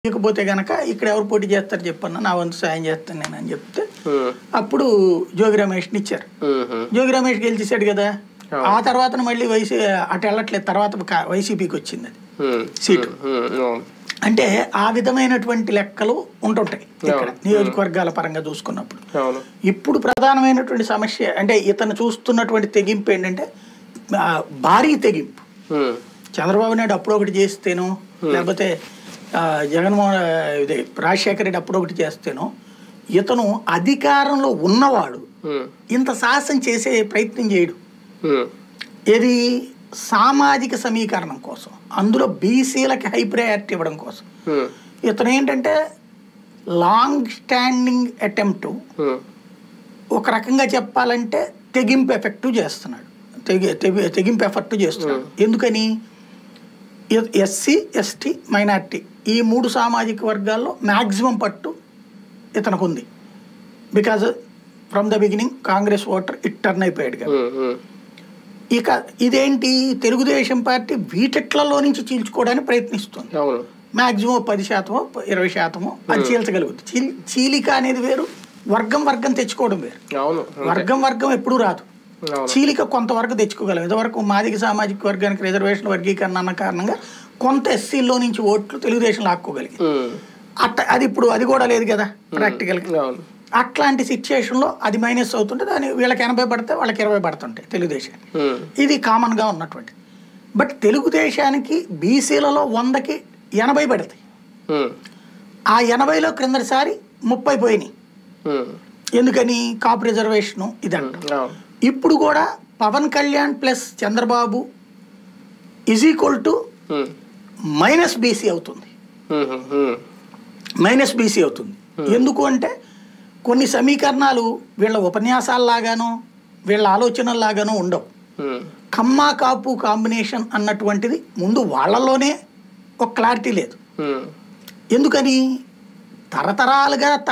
ఇకపోతే గనక ఇక్కడ ఎవరు పోటీ చేస్తారు చెప్పన్నా నా వంతు సాయం చేస్తాను నేను అని చెప్తే ఉమ్, అప్పుడు జోగి రమేష్ని ఇచ్చారు ఉమ్, జోగి రమేష్ గెలిచేసాడు కదా అవును. ఆ తర్వాత మళ్ళీ వైసీ అటు వెళ్ళట్లేదు తర్వాత కా- వైసీపీకి వచ్చింది అది ఉమ్, సీటు. ఉమ్, అవును. అంటే ఆ విధమైనటువంటి లెక్కలు ఉంటుంటాయి ఇక్కడ అవును. నియోజకవర్గాల పరంగా చూసుకున్నప్పుడు అవును ఇప్పుడు ప్రధానమైనటువంటి సమస్య అంటే ఇతను చూస్తున్నటువంటి తెగింపు ఏంటంటే ఆ, భారీ తెగింపు ఉమ్, చంద్రబాబు నాయుడు అప్పుడు ఒకటి చేస్తేనో లేకపోతే ఆ, జగన్మోహన్ ఇది రాజశేఖర రెడ్డి అప్పుడు ఒకటి చేస్తేనో ఇతను అధికారంలో ఉన్నవాడు ఉమ్, ఇంత సాహసం చేసే ప్రయత్నం చేయడు ఉమ్, ఇది సామాజిక సమీకరణం కోసం అందులో బీసీలకి హై ప్రయారిటీ ఇవ్వడం కోసం ఉమ్, ఇతను ఏంటంటే లాంగ్ స్టాండింగ్ అటెంప్ట్ ఉమ్, ఒక రకంగా చెప్పాలంటే తెగింపు ఎఫెక్ట్ చేస్తున్నాడు తెగి తెగి- తెగింపు ఎఫెక్ట్ చేస్తున్నాడు ఎందుకని ఎస్సీ ఎస్టీ మైనార్టీ ఈ మూడు సామాజిక వర్గాల్లో మ్యాక్సిమం పట్టు ఇతనికి ఉంది because from the beginning Congress voter it turn అయిపోయాడు కదా ఉమ్, ఉమ్, ఇక ఇదేంటి తెలుగుదేశం పార్టీ వీటిట్లలో నుంచి చీల్చుకోవడానికి ప్రయత్నిస్తుంది అవును మ్యాక్సిమం పది శాతమో ఇరవై శాతమో అది చీల్చగలుగుతుంది చీల్ చీలిక అనేది వేరు వర్గం వర్గం తెచ్చుకోవడం వేరు అవును వర్గం వర్గం ఎప్పుడూ రాదు అవును చీలిక కొంతవరకు తెచ్చుకోగలం ఇంతవరకు మాదిగ సామాజిక వర్గానికి రిజర్వేషన్ వర్గీకరణ అన్న కారణంగా కొంత ఎస్సీలో నుంచి ఓట్లు తెలుగుదేశం లాక్కోగలిగి ఉమ్, అట్ట అది ఇప్పుడు అది కూడా లేదు కదా ప్రాక్టికల్గా అవును అట్లాంటి సిచ్యుయేషన్లో అది మైనస్ అవుతుంటే దాని వీళ్ళకి ఎనభై పడితే వాళ్ళకి ఇరవై పడుతుంటాయి తెలుగుదేశం ఉమ్, ఇది కామన్గా ఉన్నటువంటి బట్ తెలుగుదేశానికి బీసీలలో వందకి ఎనభై పడతాయి ఉమ్, ఆ ఎనభైలో క్రిందటిసారి ముప్పై పోయినాయి ఉమ్, ఎందుకని కాపు రిజర్వేషను ఇదంట అవును ఇప్పుడు కూడా Pawan Kalyan plus Chandrababu is equal to um, minus BC అవుతుంది ఉమ్, ఉమ్, మైనస్ బీసీ అవుతుంది ఎందుకు అంటే కొన్ని సమీకరణాలు వీళ్ళ ఉపన్యాసాల్లాగానో వీళ్ళ ఆలోచనల్లాగానో ఉండవు ఉమ్, కమ్మా కాపు కాంబినేషన్ అన్నటువంటిది ముందు వాళ్ళలోనే ఒక క్లారిటీ లేదు ఉమ్, ఎందుకని తరతరాలుగా